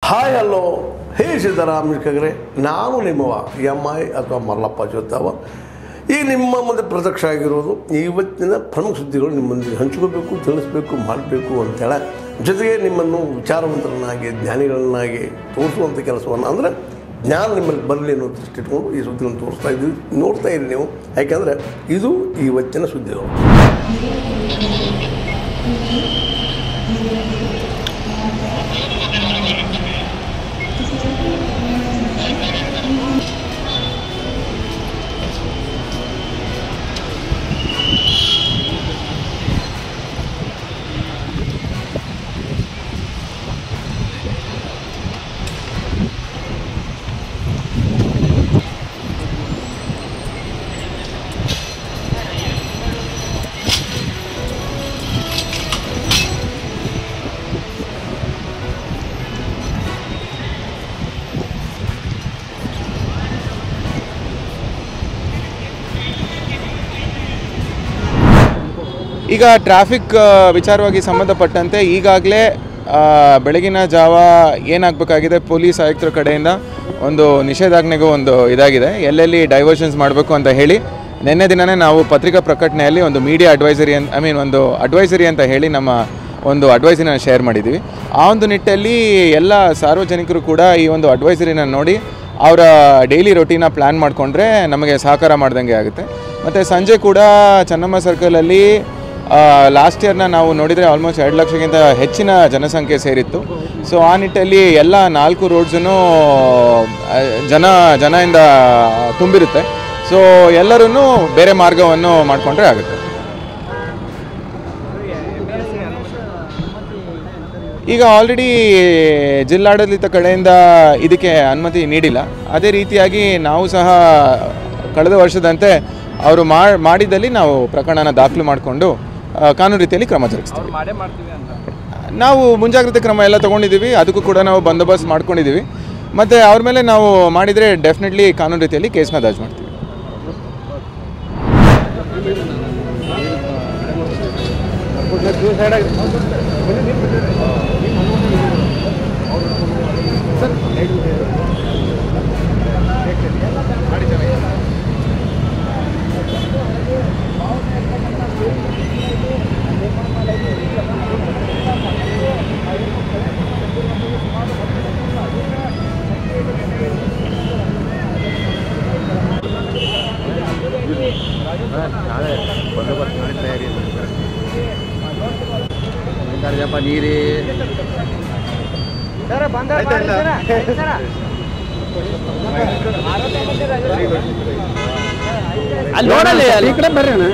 hi hello hey Siddarama ಕಗ್ರೆ ನಾನು ನಿಮ್ಮವ ಎಮ್ ಐ ಅಥವಾ ಮಲ್ಲಪ್ಪ ಜೊತ್ತವ ಈ ನಿಮ್ಮ ಮುಂದೆ ಪ್ರತ್ಯಕ್ಷ ಆಗಿರೋದು ಇವತ್ತಿನ ಪ್ರಮುಖ ಸುದ್ದಿಗಳು ನಿಮ್ಮೊಂದಿಗೆ ಹಂಚ್ಕೋಬೇಕು ತಿಳಿಸ್ಬೇಕು ಮಾಡಬೇಕು ಅಂತೇಳಿ ಜೊತೆಗೆ ನಿಮ್ಮನ್ನು ವಿಚಾರವಂತರನ್ನಾಗಿ ಜ್ಞಾನಿಗಳನ್ನಾಗಿ ತೋರಿಸುವಂಥ ಕೆಲಸವನ್ನು ಅಂದರೆ ಜ್ಞಾನ ನಿಮ್ಮಲ್ಲಿ ಬರಲಿ ಅನ್ನೋ ದೃಷ್ಟಿ ಇಟ್ಕೊಂಡು ಈ ಸುದ್ದಿಗಳನ್ನು ತೋರಿಸ್ತಾ ಇದ್ದೀವಿ ನೋಡ್ತಾ ಇರಿ ನೀವು ಯಾಕೆಂದರೆ ಇದು ಇವತ್ತಿನ ಸುದ್ದಿಗಳು ಈಗ ಟ್ರಾಫಿಕ್ ಆ, ವಿಚಾರವಾಗಿ ಸಂಬಂಧಪಟ್ಟಂತೆ ಈಗಾಗಲೇ ಬೆಳಗಿನ ಜಾವ ಏನಾಗಬೇಕಾಗಿದೆ ಪೊಲೀಸ್ ಆಯುಕ್ತರ ಕಡೆಯಿಂದ ಒಂದು ನಿಷೇಧಾಜ್ಞೆಗೂ ಒಂದು ಇದಾಗಿದೆ ಎಲ್ಲೆಲ್ಲಿ ಡೈವರ್ಷನ್ಸ್ ಮಾಡಬೇಕು ಅಂತ ಹೇಳಿ ನಿನ್ನೆ ದಿನನೇ ನಾವು ಪತ್ರಿಕಾ ಪ್ರಕಟಣೆಯಲ್ಲಿ ಒಂದು ಮೀಡಿಯಾ ಅಡ್ವೈಸರಿ ಅಂತ ಐ ಮೀನ್ ಒಂದು ಅಡ್ವೈಸರಿ ಅಂತ ಹೇಳಿ ನಮ್ಮ ಒಂದು ಅಡ್ವೈಸರಿನ ಶೇರ್ ಮಾಡಿದ್ದೀವಿ ಆ ಒಂದು ನಿಟ್ಟಲ್ಲಿ ಎಲ್ಲ ಸಾರ್ವಜನಿಕರು ಕೂಡ ಈ ಒಂದು ಅಡ್ವೈಸರಿನ ನೋಡಿ ಅವರ ಡೈಲಿ ರೊಟೀನ ಪ್ಲ್ಯಾನ್ ಮಾಡಿಕೊಂಡ್ರೆ ನಮಗೆ ಸಹಕಾರ ಮಾಡ್ದಂಗೆ ಆಗುತ್ತೆ ಮತ್ತು ಸಂಜೆ ಕೂಡ ಚೆನ್ನಮ್ಮ ಸರ್ಕಲಲ್ಲಿ ಲಾಸ್ಟ್ ಇಯರ್ನ ನಾವು ನೋಡಿದರೆ ಆಲ್ಮೋಸ್ಟ್ ಎರಡು ಲಕ್ಷಕ್ಕಿಂತ ಹೆಚ್ಚಿನ ಜನಸಂಖ್ಯೆ ಸೇರಿತ್ತು ಸೊ ಆ ನಿಟ್ಟಲ್ಲಿ ಎಲ್ಲ ನಾಲ್ಕು ರೋಡ್ಸನ್ನು ಜನ ಜನದಿಂದ ತುಂಬಿರುತ್ತೆ ಸೊ ಎಲ್ಲರೂ ಬೇರೆ ಮಾರ್ಗವನ್ನು ಮಾಡಿಕೊಂಡ್ರೆ ಆಗುತ್ತೆ ಈಗ ಆಲ್ರೆಡಿ ಜಿಲ್ಲಾಡಳಿತ ಕಡೆಯಿಂದ ಇದಕ್ಕೆ ಅನುಮತಿ ನೀಡಿಲ್ಲ ಅದೇ ರೀತಿಯಾಗಿ ನಾವು ಸಹ ಕಳೆದ ವರ್ಷದಂತೆ ಅವರು ಮಾಡಿದಲ್ಲಿ ನಾವು ಪ್ರಕರಣನ ದಾಖಲು ಮಾಡಿಕೊಂಡು ಕಾನೂನು ರೀತಿಯಲ್ಲಿ ಕ್ರಮ ಜರುಗಿಸ್ತೀವಿ ಮಾಡೇ ಮಾಡ್ತೀವಿ ಅಂತ ನಾವು ಮುಂಜಾಗ್ರತೆ ಕ್ರಮ ಎಲ್ಲ ತೊಗೊಂಡಿದ್ದೀವಿ ಅದಕ್ಕೂ ಕೂಡ ನಾವು ಬಂದೋಬಸ್ತ್ ಮಾಡ್ಕೊಂಡಿದ್ದೀವಿ ಮತ್ತು ಅವ್ರ ಮೇಲೆ ನಾವು ಮಾಡಿದರೆ ಡೆಫಿನೆಟ್ಲಿ ಕಾನೂನು ರೀತಿಯಲ್ಲಿ ಕೇಸ್ನ ದಾಜ್ ಮಾಡ್ತೀವಿ ನೀರಿ ಅಲ್ಲಿ ನೋಡಲ್ಲಿ ಅಲ್ಲಿ ಈ ಕಡೆ ಬರ್ರಿ ಅಣ್ಣ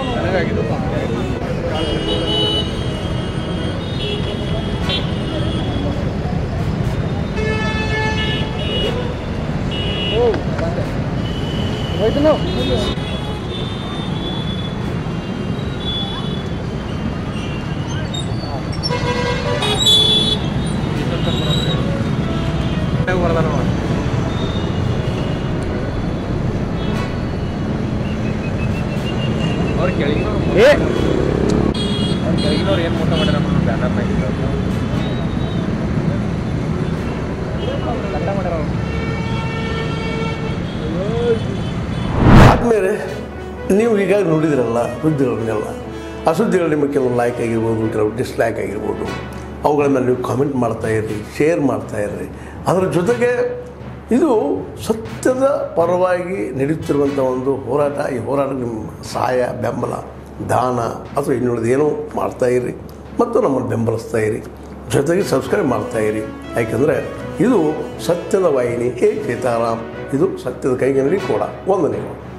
ಅವ್ರ ಕೆಳಗಿನವ್ರು ಏ ಅವ್ರ ಕೆಳಗಿನವ್ರು ಏನು ಊಟ ಮಾಡ್ಯಾರ ಬ್ಯಾನರ್ ಆದಮೇಲೆ ನೀವು ಈಗಾಗಲೇ ನೋಡಿದಿರಲ್ಲ ಸುದ್ದಿಗಳನ್ನೆಲ್ಲ ಆ ಸುದ್ದಿಗಳು ನಿಮಗೆ ಕೆಲವು ಲೈಕ್ ಆಗಿರ್ಬೋದು ಕೆಲವು ಡಿಸ್ಲೈಕ್ ಆಗಿರ್ಬೋದು ಅವುಗಳ ಮೇಲೆ ನೀವು ಕಾಮೆಂಟ್ ಮಾಡ್ತಾ ಇರ್ರಿ ಶೇರ್ ಮಾಡ್ತಾ ಇರ್ರಿ ಅದರ ಜೊತೆಗೆ ಇದು ಸತ್ಯದ ಪರವಾಗಿ ನಡೆಯುತ್ತಿರುವಂಥ ಒಂದು ಹೋರಾಟ ಈ ಹೋರಾಟ ನಿಮ್ಮ ಸಹಾಯ ಬೆಂಬಲ ದಾನ ಅಥವಾ ಇನ್ನುಳಿದ ಏನೋ ಮಾಡ್ತಾ ಇರಿ ಮತ್ತು ನಮ್ಮನ್ನು ಬೆಂಬಲಿಸ್ತಾ ಇರಿ ಜೊತೆಗೆ ಸಬ್ಸ್ಕ್ರೈಬ್ ಮಾಡ್ತಾ ಇರಿ ಯಾಕೆಂದರೆ ಇದು ಸತ್ಯದ ವಾಹಿನಿ ಎ ಸೀತಾರಾಮ್ ಇದು ಸತ್ಯದ ಕೈಗೆ ನಡಿ ಕೂಡ ವಂದನೆಗಳು